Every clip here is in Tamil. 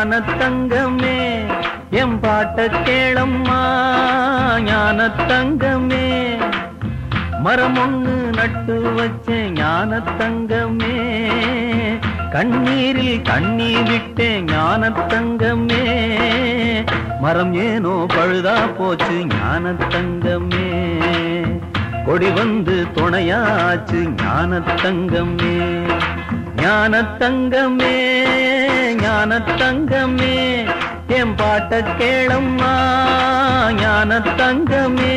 ஞான தங்கமே எம் பாட்ட கேளம்மா ஞான தங்கமே மரம் ஒண்ணு நட்டு வச்சேன் ஞான தங்கமே கண்ணீரில் கண்ணீர் விட்டேன் ஞான தங்கமே மரம் ஏனோ பழுதா போச்சு ஞான தங்கமே கொடி வந்து துணையாச்சு ஞான தங்கமே ஞான தங்கமே ஞான தங்கமே என் பாட்ட கேளம்மா ஞான தங்கமே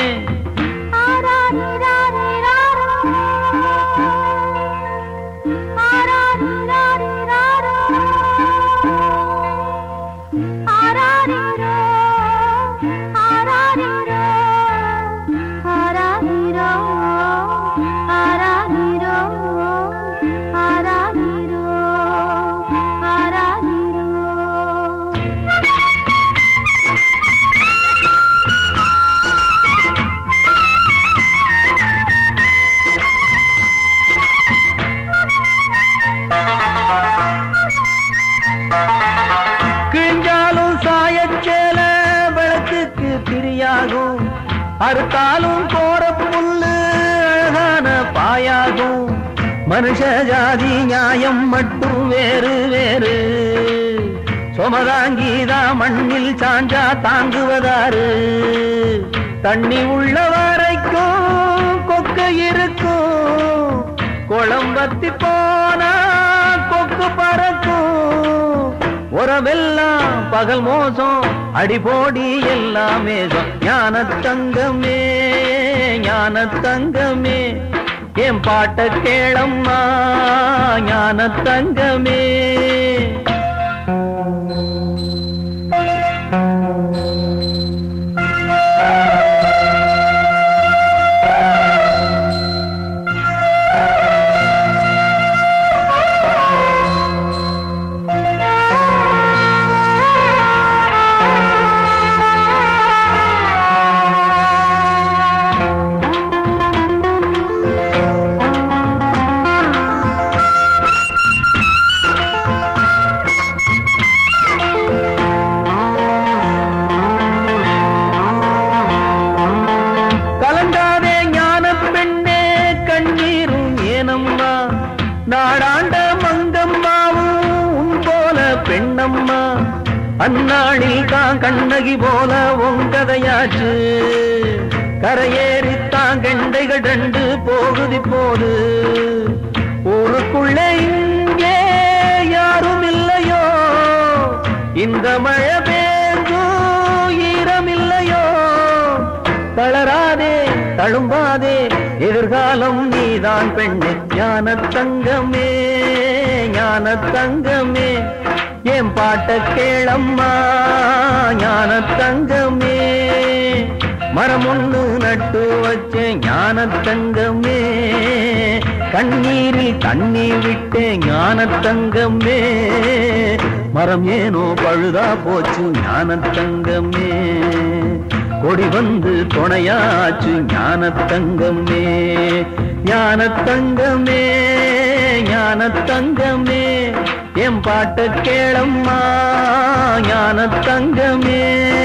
கிழிஞ்சாலும் சாயச்சேல விளக்குக்கு திரியாகும் அறுத்தாலும் போற புல்லு அழகான பாயாகும் மனுஷ ஜாதி நியாயம் மட்டும் வேறு வேறு சொமதாங்கீதா மண்ணில் சாஞ்சா தாங்குவதாரு தண்ணி உள்ள வரைக்கும் கொக்க இருக்கும் குளம்பத்தி போனா கொக்கு பறக்கும் உறவெல்லாம் பகல் மோசம் அடிபோடி எல்லாம் மேசம் ஞான தங்கமே ஞான தங்கமே என் பாட்ட கேளம்மா ஞான தங்கமே கலங்காதே ஞான பெண்ணே கண்ணீரும் ஏனம்மா நாடாண்ட மங்கம்மாவும் உன் போல பெண்ணம்மா அந்நாளில் தான் கண்ணகி போல உங்கதையாச்சு கரையேறி தான் கண்டைகள் ரெண்டு போகுதி போது ஊருக்குள்ளே இங்கே யாரும் இல்லையோ இந்த மழை பேஞ்சும் ஈரமில்லையோ தளராதே தழும்பாதே எதிர்காலம் நீதான் பெண்ணு ஞான தங்கமே ஞான தங்கமே என் பாட்ட கேளம்மா ஞான தங்கமே மரம் ஒண்ணு நட்டு வச்சேன் ஞான தங்கமே கண்ணீரில் கண்ணீர் விட்டேன் ஞான தங்கமே மரம் ஏனோ பழுதா போச்சு ஞான தங்கமே கொடி வந்து துணையாச்சு ஞான தங்கமே ஞான தங்கமே ஞான தங்கமே என் பாட்ட கேளம்மா ஞான தங்கமே